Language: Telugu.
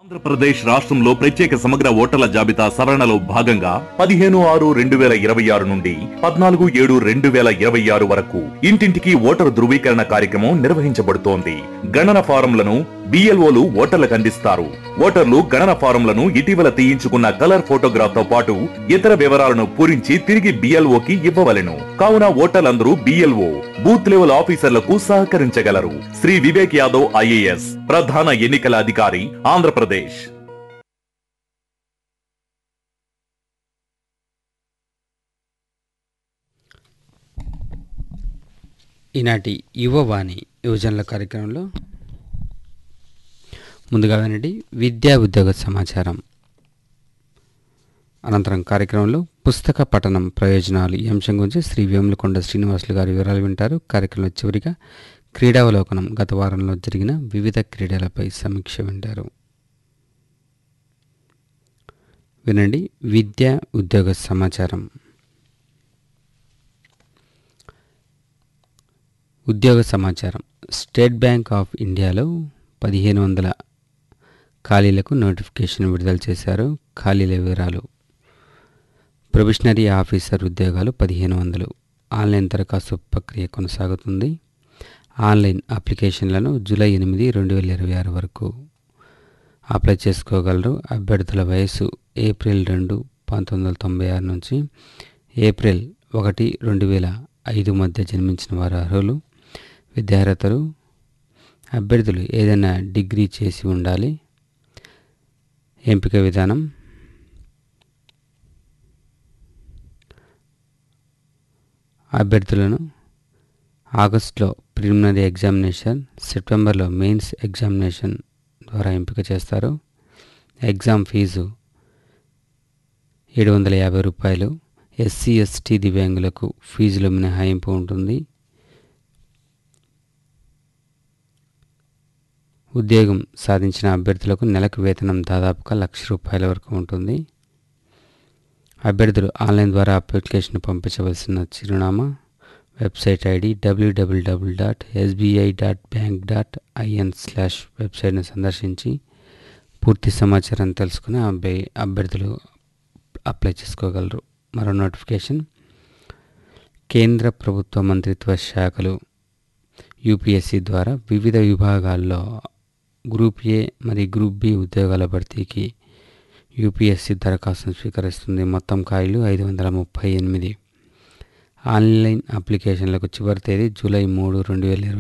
ఆంధ్రప్రదేశ్ రాష్ట్రంలో ప్రత్యేక సమగ్ర ఓటర్ల జాబితా సవరణలో భాగంగా పదిహేను ఆరు రెండు వేల ఇరవై ఆరు నుండి పద్నాలుగు ఏడు రెండు వేల ఇరవై ఆరు వరకు ఇంటింటికి ఓటరు ధృవీకరణ కార్యక్రమం నిర్వహించబడుతోంది గణన ఫారంలను బిఎల్ఓలు ఓటర్లకు అందిస్తారు ఓటర్లు గణన ఫారంలను ఇటీవల తీయించుకున్న కలర్ ఫోటోగ్రాఫ్ తో పాటు ఇతర వివరాలను పూరించి తిరిగి బిఎల్ఓకి ఇవ్వవలెను కావున ఓటర్లందరూ బిఎల్ఓ బూత్ లెవెల్ ఆఫీసర్లకు సహకరించగలరు శ్రీ వివేక్ యాదవ్ ఐఏఎస్ ప్రధాన ఎన్నికల అధికారి ఆంధ్రప్రదేశ్ ఈనాటి యువవాణి యువజనుల కార్యక్రమంలో ముందుగా వినండి విద్యా ఉద్యోగ సమాచారం అనంతరం కార్యక్రమంలో పుస్తక పఠనం ప్రయోజనాలు ఈ అంశం గురించి శ్రీ వేములకొండ శ్రీనివాసులు గారి వివరాలు వింటారు కార్యక్రమంలో చివరిగా క్రీడావలోకనం గత వారంలో జరిగిన వివిధ క్రీడలపై సమీక్ష వింటారు వినండి విద్యా ఉద్యోగ సమాచారం ఉద్యోగ సమాచారం స్టేట్ బ్యాంక్ ఆఫ్ ఇండియాలో పదిహేను వందల ఖాళీలకు నోటిఫికేషన్ విడుదల చేశారు ఖాళీల వివరాలు ప్రొబిషనరీ ఆఫీసర్ ఉద్యోగాలు పదిహేను వందలు ఆన్లైన్ దరఖాస్తు ప్రక్రియ కొనసాగుతుంది ఆన్లైన్ అప్లికేషన్లను జూలై ఎనిమిది రెండు వేల ఇరవై ఆరు వరకు అప్లై చేసుకోగలరు అభ్యర్థుల వయసు ఏప్రిల్ రెండు పంతొమ్మిది వందల తొంభై ఆరు నుంచి ఏప్రిల్ ఒకటి రెండు వేల ఐదు మధ్య జన్మించిన వారు అర్హులు విద్యార్హతలు అభ్యర్థులు ఏదైనా డిగ్రీ చేసి ఉండాలి ఎంపిక విధానం అభ్యర్థులను ఆగస్టులో ప్రిలిమినరీ ఎగ్జామినేషన్ సెప్టెంబర్లో మెయిన్స్ ఎగ్జామినేషన్ ద్వారా ఎంపిక చేస్తారు ఎగ్జామ్ ఫీజు ఏడు వందల యాభై రూపాయలు ఎస్సీ ఎస్టీ దివ్యాంగులకు ఫీజులో మినహాయింపు ఉంటుంది ఉద్యోగం సాధించిన అభ్యర్థులకు నెలకు వేతనం దాదాపుగా లక్ష రూపాయల వరకు ఉంటుంది అభ్యర్థులు ఆన్లైన్ ద్వారా అప్లికేషన్ పంపించవలసిన చిరునామా website ID WWW dot SBI dot bank dot IN slash వెబ్సైట్ను సందర్శించి పూర్తి సమాచారం తెలుసుకుని అబ్బాయి అభ్యర్థులు అప్లై చేసుకోగలరు మరో నోటిఫికేషన్ కేంద్ర ప్రభుత్వ మంత్రిత్వ శాఖలు యూపీఎస్సీ ద్వారా వివిధ విభాగాల్లో గ్రూప్ ఏ మరియు గ్రూప్ బి ఉద్యోగాల భర్తీకి యూపీఎస్సీ దరఖాస్తును స్వీకరిస్తుంది మొత్తం ఖాళీలు ఐదు వందల ముప్పై ఎనిమిది ఆన్లైన్ అప్లికేషన్లకు చివరి తేదీ జూలై మూడు రెండు వేల ఇరవై